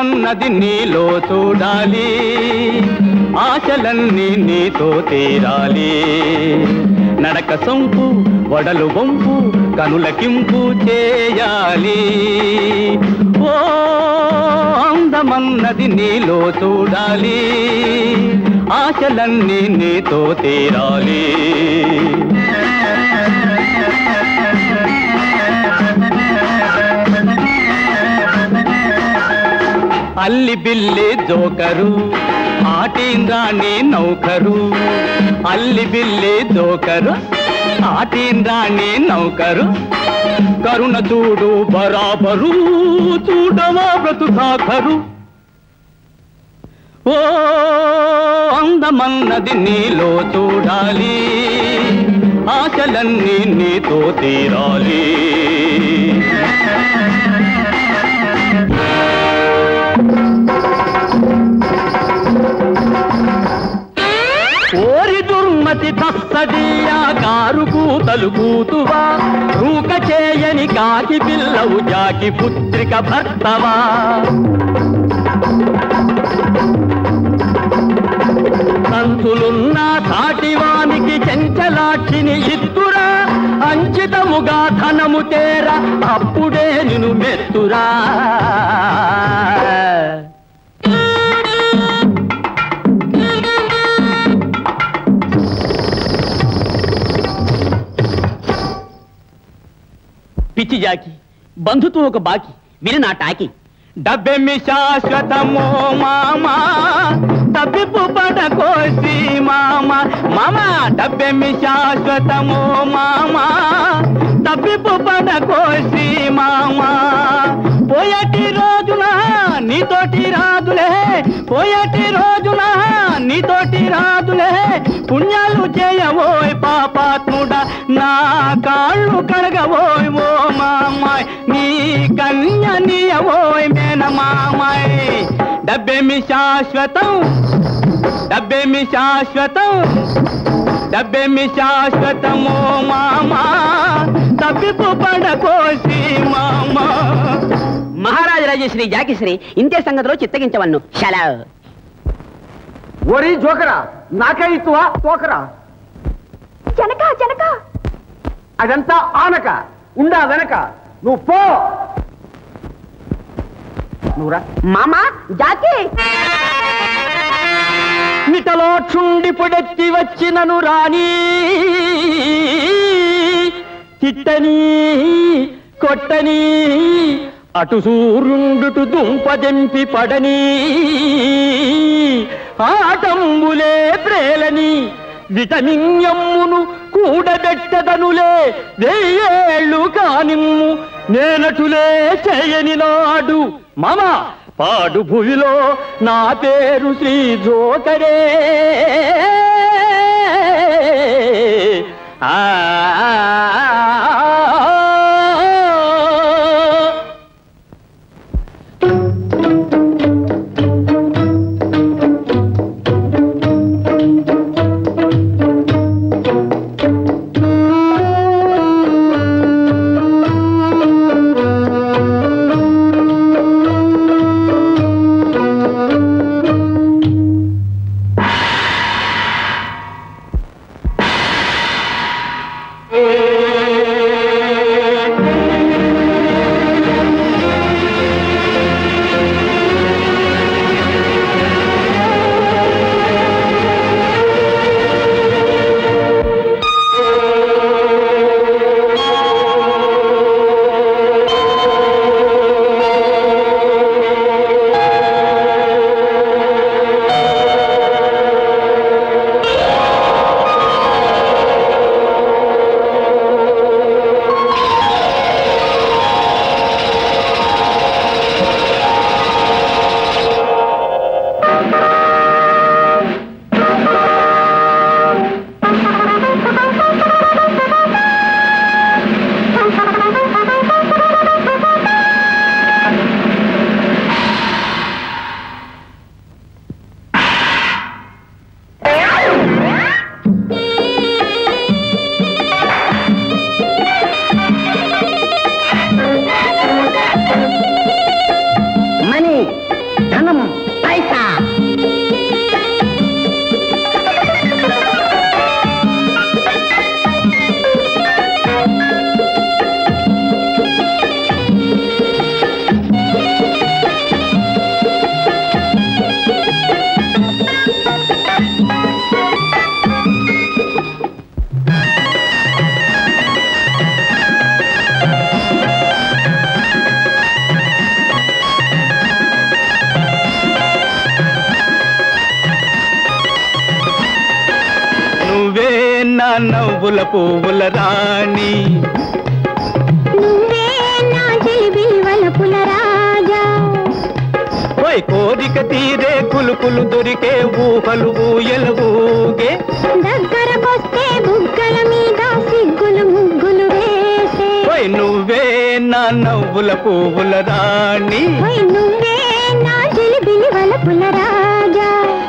అందమన్నది నీలో చూడాలి ఆశలన్నీ నీతో తీరాలి నడక సొంపు వడలు వంపు కనులకింపు చేయాలి ఓ అందమన్నది నీలో చూడాలి ఆశలన్నీ నీతో తీరాలి అల్లి బిల్లి జోకరు ఆటింద్రాణి నౌకరు అల్లి బిల్లి జోకరు ఆటింద్రాణి నౌకరు కరుణ చూడు బరాబరు చూడవా బ్రతుకాఖరు ఓ అందమన్నది నీలో చూడాలి ఆశలన్నీ నీతో తీరాలి ఓరి దుర్మతి తస్తడియా కారు కూతలు కూతువా రూక చేయని కాకి పిల్లవు జాకి పుత్రిక భర్తవా సంతులున్న సాటివానికి చెంచలాక్షిని ఇద్దురా అంచితముగా ధనము తేర అప్పుడే నిన్ను మెత్తురా పిచ్చి జాకి బంధుత్వం ఒక బాకి విని నా టాకి డబ్బెమ్మి శాశ్వతమో మామా తప్పిపు పడకోసి మామ మామ డబ్బెమ్మి శాశ్వతమో మామా తప్పిపు పడకోసి మామా పోయటి రోజున నీతోటి రాదులే పోయటి రోజున నీతోటి రాదులే పుణ్యాలు చేయవోయ్ పాపాత్ముడా నా కాళ్ళు కడగవోయ్ ఓ మామాయ్ నీ కన్య నీయవోయ్ మేన మామాయ్ డబ్బేమి శాశ్వతం డబ్బేమి శాశ్వతం డబ్బేమి శాశ్వతమో మామా తప్పిపు పడకోసి మామా మహారాజ రాజశ్రీ జాకిశ్రీ ఇంతే సంగతిలో చిత్తగించవన్ను శలా ఓరి జోకరా నాకే ఇస్తువా తోకరా జనక జనక అదంతా ఆనక ఉండా వెనక నువ్వు పో నువ్వురా మామా జాకి మిటలో చుండి పొడెత్తి వచ్చినను రాణి తిట్టని కొట్టని అటు సూర్యుండుటు దుంపదెంపి పడని ఆటంబులే ప్రేలని విటమిన్యమ్మును కూడబెట్టదనులే వెయ్యేళ్ళు కానిమ్ము నేనటులే చేయని నాడు మమ పాడు భువిలో నా పేరు శ్రీ జోకరే ఆ నా నవ్వుల పువ్వుల రాణి నువ్వే నా జిలిబి వలపుల రాజా ఓయ్ కోరిక తీరే కులుకులు దొరికే ఊహలు ఊయలు ఊగే దగ్గరకొస్తే బుగ్గల మీద సిగ్గులు ముగ్గులు వేసే ఓయ్ నువ్వే నా నవ్వుల పువ్వుల రాణి ఓయ్ నువ్వే నా జిలిబి వలపుల రాజా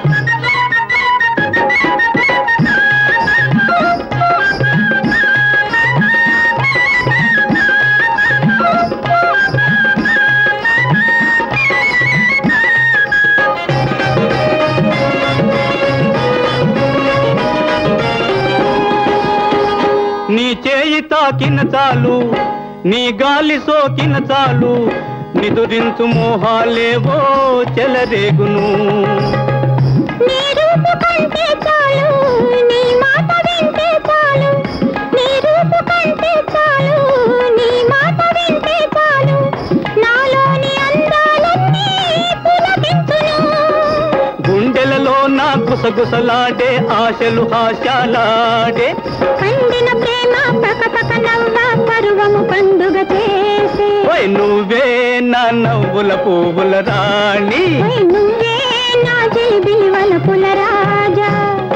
నీ చేయి తాకిన చాలు నీ గాలి సోకిన చాలు నిదురించు మోహాలేవో చెలరేగును నీ రూపు కంటే చాలు నీ మాట వింటే చాలు నీ రూపు కంటే చాలు నీ మాట వింటే చాలు నాలోని అందాలన్నీ పులకించును గుండెలలో నా గుసగుసలాడే ఆశలు హాస్యాలాడే పండిన ప్రేమ పక పక నవ్వ పరువము పండుగ చేసే ఓయ్ నువ్వే నా నవ్వుల పువ్వుల రాణి ఓయ్ నువ్వే నా జిలిబిలి వలపుల రాజా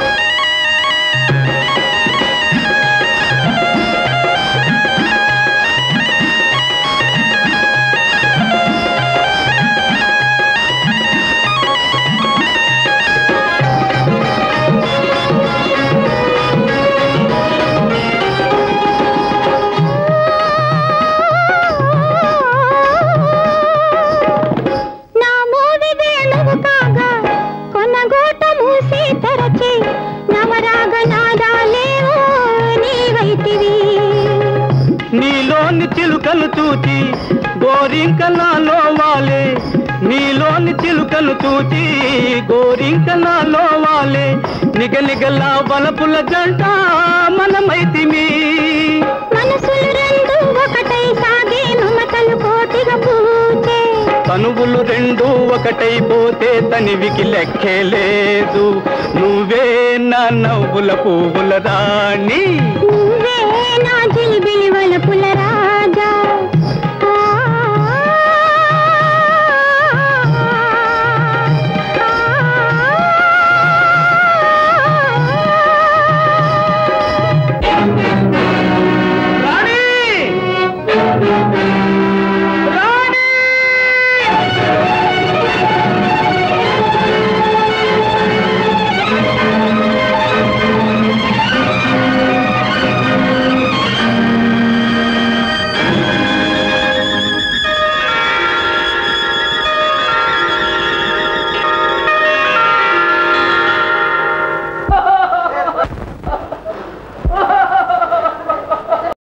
నా మోవి వేణువు కాగా కొనగోట మూసి తెరచి నవరాగ నాదాలేవో నీవైతివి నీలోని చిలుకలు చూచి గోరింక నాలో వాలే నీలోని చిలుకలు చూచి గోరింక నాలో వాలే నిగనిగలా వలపుల జంట మనమైతిమి మనసులు రెండు ఒకటై సాగే మమతలు కోటిగా పూచే తనువులు రెండు ఒకటైపోతే తనివికి లెక్కే లేదు నువ్వే నా నవ్వుల పువ్వుల రాణి నువ్వే నా జిలిబిలి వలపుల రాజా